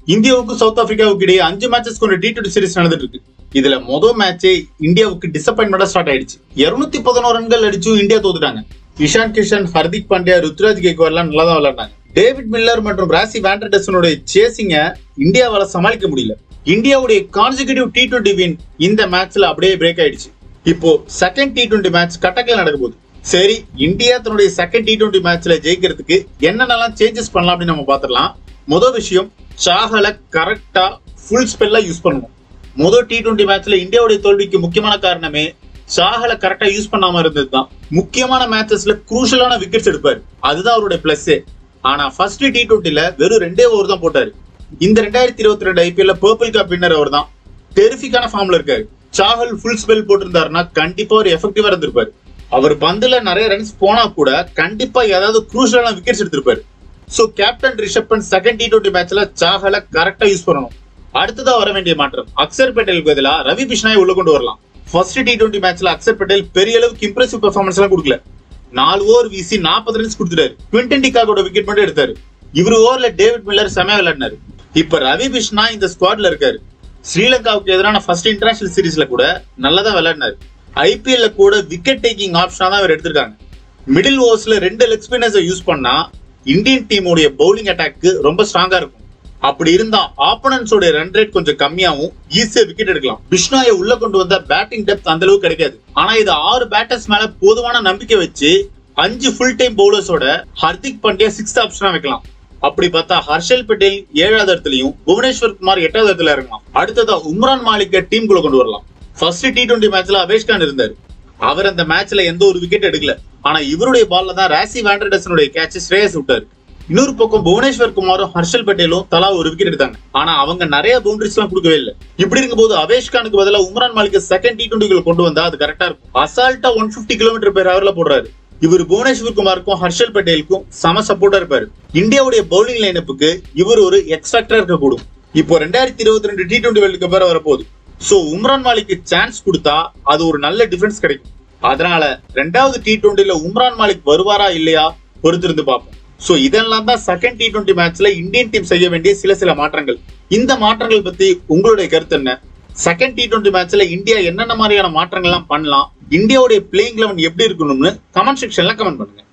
இந்தியாவுக்கும் சவுத் ஆப்பிரிக்காவுக்கு இடையே அஞ்சு மேட்சஸ் கொண்ட டி டுவெண்டி சீரிஸ் நடந்துட்டு இருக்கு இதுல மொதல் மேட்சே இந்தியாவுக்கு டிசப்பாயின்மெண்டா ஸ்டார்ட் ஆயிடுச்சு இருநூத்தி பதினோரு ரன்கள் அடிச்சும் இந்தியா தோத்துட்டாங்க இஷான் கிஷன் ஹர்திக் பாண்டியா ருத்ராஜ் கேக்வார் எல்லாம் நல்லா தான் விளையாண்டாங்க டேவிட் மில்லர் மற்றும் ராசி வேண்டர்டசனுடைய சேசிங்க இந்தியாவால சமாளிக்க முடியல இந்தியாவுடைய கான்சிகூட்டிவ் டி டுவெண்டி வின் இந்த மேட்ச்ல அப்படியே பிரேக் ஆயிடுச்சு இப்போ செகண்ட் டி டுவெண்டி மேட்ச் கட்டக்கில் நடக்க போகுது சரி இந்தியா தன்னுடைய செகண்ட் டி டுவெண்டி மேட்ச்ல ஜெயிக்கிறதுக்கு என்னென்னலாம் சேஞ்சஸ் பண்ணலாம் அப்படின்னு நம்ம பார்த்துடலாம் முதல் விஷயம் சாகலை கரெக்டா ஃபுல் ஸ்பெல்லா யூஸ் பண்ணணும் முதல் டி டுவெண்டி மேட்ச்ல இந்தியாவுடைய தோல்விக்கு முக்கியமான காரணமே சாகலை கரெக்டா யூஸ் பண்ணாம இருந்தது தான் முக்கியமான மேட்சஸ்ல குரூஷலான விக்கெட்ஸ் எடுப்பாரு அதுதான் அவருடைய பிளஸ் ஆனா ஃபர்ஸ்ட் டி டுவெண்ட்டில வெறும் ரெண்டே ஓவர் தான் போட்டாரு இந்த ரெண்டாயிரத்தி இருபத்தி ரெண்டு ஐபிஎல்ல பர்பிள் கப் வின்னர் அவர் தான் டெரிஃபிக்கான ஃபார்ம்ல இருக்காரு சாகல் ஃபுல் ஸ்பெல் போட்டிருந்தாருன்னா கண்டிப்பா ஒரு எஃபெக்டிவா இருந்திருப்பாரு அவர் பந்துல நிறைய ரன்ஸ் போனா கூட கண்டிப்பா ஏதாவது குரூஷலான விக்கெட்ஸ் எடுத்திருப்பாரு so captain Rishabh Pant second T twenty மேட்ச்ல சாகலை கரெக்டா யூஸ் பண்ணணும் அடுத்ததா வர வேண்டிய மாற்றம் அக்சர் பட்டேலுக்கு பதிலா ரவி பிஷ்னாயை உள்ள கொண்டு வரலாம் ஃபர்ஸ்ட் டி டுவெண்டி மேட்ச்ல அக்சர் பட்டேல் பெரிய அளவுக்கு இம்ப்ரெசிவ் பெர்ஃபார்மன்ஸ் எல்லாம் கொடுக்கல நாலு ஓவர் வீசி நாற்பது ரன்ஸ் கொடுத்துட்டாரு குவிண்டன் டிகாகோட விக்கெட் மட்டும் எடுத்தாரு இவர் ஓவர்ல டேவிட் மில்லர் செமையா விளையாடினாரு இப்ப ரவி பிஷ்னா இந்த ஸ்குவாட்ல இருக்காரு ஸ்ரீலங்காவுக்கு எதிரான ஃபர்ஸ்ட் இன்டர்நேஷனல் சீரீஸ்ல கூட நல்லா தான் விளையாடினாரு ஐபிஎல்ல கூட விக்கெட் டேக்கிங் ஆப்ஷனா தான் அவர் எடுத்திருக்காங்க மிடில் ஓவர்ஸ்ல ரெண்டு லெக் ஸ்பின்னர்ஸை யூஸ் பண்ணா இந்தியன் டீமுடைய பவுலிங் அட்டாக்கு ரொம்ப ஸ்ட்ராங்கா இருக்கும் அப்படி இருந்தா ஆப்பனன்ஸோட ரன் ரேட் கொஞ்சம் கம்மியாவும் ஈஸியா விக்கெட் எடுக்கலாம் பிஷ்னாயை உள்ள கொண்டு வந்த பேட்டிங் டெப்த் அந்த அளவுக்கு கிடைக்காது ஆனா இது ஆறு பேட்டர்ஸ் மேல போதுமான நம்பிக்கை வச்சு அஞ்சு ஃபுல் டைம் பவுலர்ஸோட ஹர்திக் பாண்டியா சிக்ஸ்த் ஆப்ஷனா வைக்கலாம் அப்படி பார்த்தா ஹர்ஷல் பட்டேல் ஏழாவது இடத்துலயும் புவனேஸ்வர் குமார் எட்டாவது இடத்துல இறங்கலாம் அடுத்ததா உம்ரான் மாலிக்க டீமுக்குள்ள கொண்டு வரலாம் ஃபர்ஸ்ட் டி டுவெண்டி மேட்ச்ல அவேஷ் கான் இருந்தாரு அவர் அந்த மேட்ச்ல எந்த ஒரு விக்கெட் எடுக்கல ஆனா இவருடைய பால்ல தான் ராசி வேண்டர்டசனுடைய கேட்ச் ஸ்ரேயஸ் விட்டாரு இன்னொரு பக்கம் புவனேஸ்வர் குமாரும் ஹர்ஷல் பட்டேலும் தலா ஒரு விக்கெட் எடுத்தாங்க ஆனா அவங்க நிறைய பவுண்டரிஸ் எல்லாம் கொடுக்கவே இல்லை இப்படி இருக்கும்போது அவேஷ் கானுக்கு பதிலா உம்ரான் மாலிக் செகண்ட் டி டுவெண்ட்டிகள் கொண்டு வந்தா அது கரெக்டா இருக்கும் அசால்ட்டா ஒன் பிப்டி கிலோமீட்டர் பேர் ஹவர்ல போடுறாரு இவர் புவனேஸ்வர் குமாருக்கும் ஹர்ஷல் பட்டேலுக்கும் சம சப்போர்ட்டா இருப்பாரு இந்தியாவுடைய பவுலிங் லைனப்புக்கு இவர் ஒரு எக்ஸ்பெக்டரா இருக்கக்கூடும் இப்போ ரெண்டாயிரத்தி இருபத்தி ரெண்டு டி டுவெண்டி வேர்ல்டு கப் வரப்போகுது சோ உம்ரான் மாலிக்கு சான்ஸ் கொடுத்தா அது ஒரு நல்ல டிஃபரன்ஸ் கிடைக்கும் அதனால ரெண்டாவது டி டுவெண்ட்டில உம்ரான் மாலிக் வருவாரா இல்லையா பொறுத்திருந்து பார்ப்போம் சோ இதெல்லாம் தான் செகண்ட் டி டுவெண்ட்டி மேட்ச்ல இந்தியன் டீம் செய்ய வேண்டிய சில சில மாற்றங்கள் இந்த மாற்றங்கள் பத்தி உங்களுடைய கருத்து என்ன செகண்ட் டி டுவெண்ட்டி மேட்ச்ல இந்தியா என்னென்ன மாதிரியான மாற்றங்கள்லாம் பண்ணலாம் இந்தியாவுடைய பிளேயிங் லெவன் எப்படி இருக்கணும்னு கமெண்ட் செக்ஷன்ல கமெண்ட் பண்ணுங்க